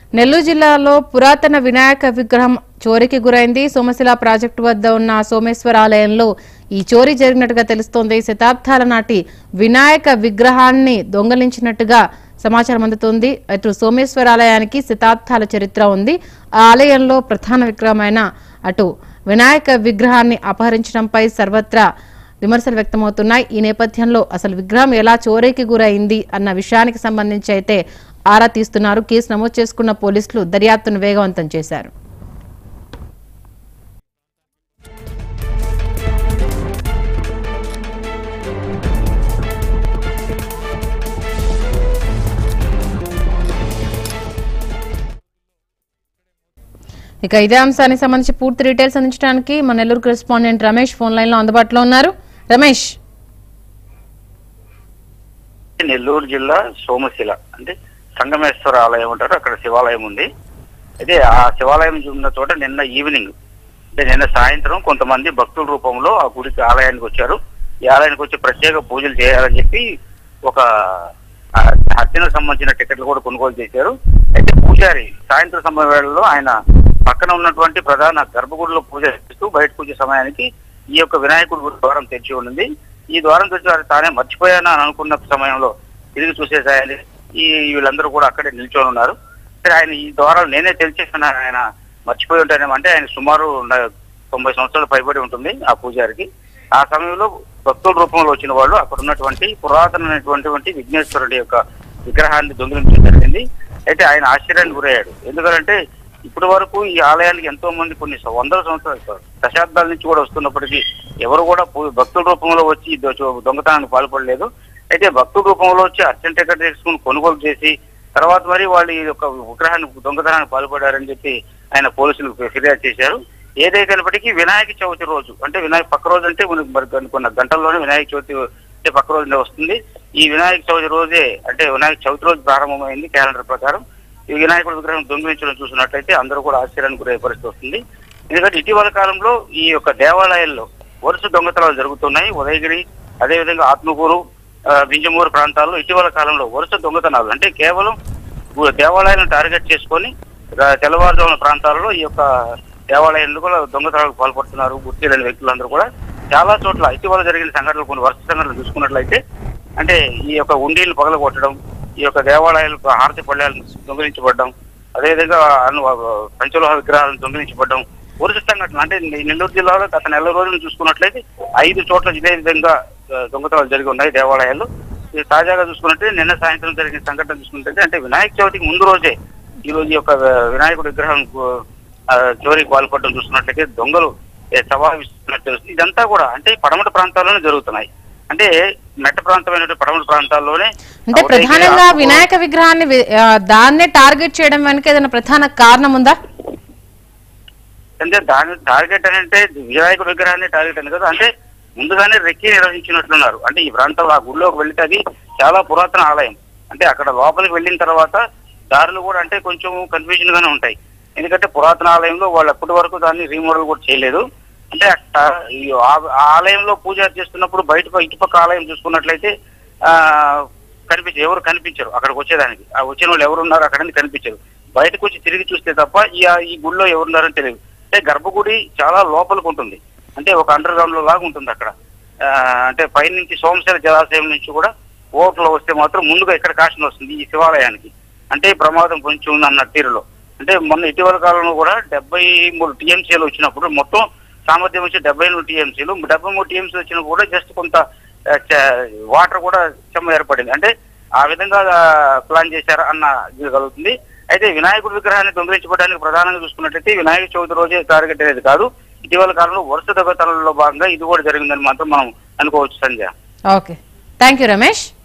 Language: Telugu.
నెల్లూరు జిల్లాలో పురాతన వినాయక విగ్రహం చోరీకి గురైంది సోమశిల ప్రాజెక్టు వద్ద ఉన్న సోమేశ్వర ఆలయంలో ఈ చోరీ జరిగినట్టుగా తెలుస్తోంది శతాబ్దాల నాటి వినాయక విగ్రహాన్ని దొంగలించినట్టుగా సమాచారం అందుతోంది అటు సోమేశ్వర ఆలయానికి శతాబ్దాల చరిత్ర ఉంది ఆ ఆలయంలో ప్రధాన విగ్రహమైన అటు వినాయక విగ్రహాన్ని అపహరించడంపై సర్వత్రా విమర్శలు వ్యక్తమవుతున్నాయి ఈ నేపథ్యంలో అసలు విగ్రహం ఎలా చోరీకి గురైంది అన్న విషయానికి సంబంధించి అయితే ఆరా తీస్తున్నారు కేసు నమోదు చేసుకున్న పోలీసులు దర్యాప్తును వేగవంతం చేశారు ఇక ఇదే అంశానికి సంబంధించి పూర్తి డీటెయిల్స్ అందించడానికి మన Nellore correspondent Ramesh phone line లో అందుబాటులో ఉన్నారు రమేష్ నెల్లూరు జిల్లా సోమశిల అంటే సంగమేశ్వర ఆలయం అంటారు అక్కడ శివాలయం ఉంది అయితే ఆ శివాలయం ఉన్న చోట నిన్న ఈవినింగ్ అంటే నిన్న సాయంత్రం కొంతమంది భక్తుల రూపంలో ఆ గుడికి ఆలయానికి వచ్చారు ఈ ఆలయానికి వచ్చి ప్రత్యేక పూజలు చేయాలని చెప్పి ఒక ఆ, హత్యకు సంబంధించిన టికెట్లు కూడా కొనుగోలు చేశారు అయితే పూజారి సాయంత్రం సమయం వేళలో ఆయన పక్కన ఉన్నటువంటి ప్రధాన గర్భగుడిలో పూజ చేస్తూ బయటకు వచ్చే సమయానికి ఈ యొక్క వినాయకుడి గుడి ద్వారం తెరిచి ఉన్నది ఈ ద్వారం తెరిచి వారు తానే మర్చిపోయాను అని అనుకున్న సమయంలో తిరిగి చూసేసాయని ఈ వీళ్ళందరూ కూడా అక్కడే నిల్చొని ఉన్నారు సరే ఆయన ఈ ద్వారాలు నేనే తెలిసేసాను ఆయన మర్చిపోయి ఉంటానేమో అంటే ఆయన సుమారు న- తొంభై సంవత్సరాలు పైబడి ఉంటుంది ఆ పూజారికి ఆ సమయంలో భక్తుల రూపంలో వచ్చిన వాళ్ళు అక్కడ ఉన్నటువంటి పురాతనమైనటువంటి విఘ్నేశ్వరుడి యొక్క విగ్రహాన్ని దొంగిలించడం జరిగింది అయితే ఆయన ఆశ్చర్యానికి గురయ్యాడు ఎందుకంటే ఇప్పటి వరకు ఈ ఆలయానికి ఎంతో మంది కొన్ని స- వందల సంవత్సరాలు దశాబ్దాల నుంచి కూడా వస్తున్నప్పటికీ ఎవరు కూడా పూ- భక్తుల రూపంలో వచ్చి దొ- చో- దొంగతనానికి పాల్పడలేదు అయితే భక్తుల రూపంలో వచ్చి అర్చన టికెట్ తీసుకుని కొనుగోలు చేసి తర్వాత మరి వాళ్ళు ఈ యొక్క విగ్రహాన్ని దొంగతనానికి పాల్పడారని చెప్పి ఆయన పోలీసులకు ఫిర్యాదు చేశారు ఏదైతేనప్పటికీ వినాయక చవితి రోజు అంటే వినాయక పక్క రోజు అంటే మనకు మరి కొన్ని- కొన్ని గంటల్లోనే వినాయక చవితి అంటే పక్క రోజునే వస్తుంది ఈ వినాయక చవితి రోజే అంటే వినాయక చవితి రోజు ప్రారంభమైంది క్యాలెండర్ ప్రకారం ఈ వినాయకుడి విగ్రహం దొంగిలించడం చూసినట్లయితే అందరూ కూడా ఆశ్చర్యానికి గురయ్యే పరిస్థితి వస్తుంది ఎందుకంటే ఇటీవల కాలంలో ఈ యొక్క దేవాలయాల్లో వరుస దొంగతనాలు జరుగుతున్నాయి ఉదయగిరి అదేవిధంగా ఆత్మకూరు ఆ, బింజమూరు ప్రాంతాల్లో ఇటీవల కాలంలో వరుస దొంగతనాలు అంటే కేవలం గు- దేవాలయాలను టార్గెట్ చేసుకొని రా- తెల్లవారుజామున ప్రాంతాలలో ఈ యొక్క దేవాలయాల్లో కూడా దొంగతనాలకు పాల్పడుతున్నారు గుర్తి లేని వ్యక్తులందరూ కూడా చాలా చోట్ల ఇటీవల జరిగిన సంఘటనలు కొన్ని వరుస సంఘటనలు చూసుకున్నట్లయితే అంటే ఈ యొక్క ఉండీలు పగలగొట్టడం ఈ యొక్క దేవాలయాలకు హారతి పళ్ళాలను దొంగిలించబడడం అదేవిధంగా అను పంచలోహ విగ్రహాలను దొంగిలించబడడం వరుస సంఘటన అంటే ఈ నెల్లూరు జిల్లాలో గత నెల రోజులు చూసుకున్నట్లయితే ఐదు చోట్ల ఇదే విధంగా ఆ, దొంగతనాలు జరిగి ఉన్నాయి దేవాలయాల్లో ఇది తాజాగా చూసుకున్నట్టే నిన్న సాయంత్రం జరిగిన సంఘటన చూసుకుంటే అంటే వినాయక చవితికి ముందు రోజే ఈ రోజు ఈ యొక్క వినాయకుడి విగ్రహం గు- ఆ, చోరీకి పాల్పడడం చూస్తున్నట్లయితే దొంగలు ఏ, సవాల్ విస్తున్నట్టు తెలుస్తుంది ఇదంతా కూడా అంటే పడమట ప్రాంతాల్లోనే జరుగుతున్నాయి అంటే మెట్ట ప్రాంతమైనటువంటి పడమట ప్రాంతాల్లోనే అంటే ఉదయగిరి, ప్రధానంగా ఆత్మకూరు, వినాయక విగ్రహాన్ని వి- ఆ, దాన్నే టార్గెట్ చేయడం వెనుక ఏదైనా ప్రధాన కారణం ఉందా అంటే దాని టార్గెట్ అని అంటే వినాయకుడి విగ్రహాన్ని టార్గెట్ అని కదా అంటే ముందుగానే రెక్కి నిర్వహించినట్లున్నారు అంటే ఈ ప్రాంతంలో ఆ గుడిలోకి వెళ్తే అది చాలా పురాతన ఆలయం అంటే అక్కడ లోపలికి వెళ్ళిన తర్వాత దారులు కూడా అంటే కొంచెం కన్ఫ్యూజన్ గానే ఉంటాయి ఎందుకంటే పురాతన ఆలయంలో వాళ్ళు అప్పటి వరకు దాన్ని రీమోడల్ కూడా చేయలేదు అంటే అక్కడ ఈ ఆ- ఆ ఆలయంలో పూజ చేస్తున్నప్పుడు బయట ప- ఇటుపక్క ఆలయం చూసుకున్నట్లయితే ఆ కనిపించరు ఎవరు కనిపించరు అక్కడికి వచ్చేదానికి ఆ వచ్చిన వాళ్ళు ఎవరు ఉన్నారు అక్కడ కనిపించరు బయటకు వచ్చి తిరిగి చూస్తే తప్ప ఈ ఈ గుడిలో ఎవరున్నారని తెలియదు అంటే గర్భగుడి చాలా లోపలికి ఉంటుంది అంటే ఒక అండర్ గ్రౌండ్ లో లాగా ఉంటుంది అక్కడ ఆ, అంటే పైనుంచి సోమశిల జలాశయం నుంచి కూడా ఓవర్లో వస్తే మాత్రం ముందుగా ఇక్కడ కాషన్ వస్తుంది ఈ శివాలయానికి అంటే ప్రమాదం కొంచెం ఉంది అన్న తీరులో అంటే మొన్న ఇటీవల కాలంలో కూడా డెబ్బై మూడు టీఎంసీలు వచ్చినప్పుడు మొత్తం సామర్థ్యం వచ్చి డెబ్బై మూడు టీఎంసీలు డెబ్బై మూడు టీఎంసీ వచ్చినా కూడా జస్ట్ కొంత ఆ, చ- వాటర్ కూడా చెమ్మ ఏర్పడింది అంటే ఆ విధంగా ఆ, ప్లాన్ చేశారు అన్న ఇది కలుగుతుంది అయితే వినాయకుడి విగ్రహాన్ని దొంగిలించుకోవడానికి ప్రధానంగా చూసుకున్నట్లయితే వినాయక చవితి రోజే టార్గెట్ అనేది కాదు ఇటీవల కాలంలో వరుస దొంగతనాలలో భాగంగా ఇది కూడా జరిగిందని మాత్రం మనం అనుకోవచ్చు Sandhya okay thank you Ramesh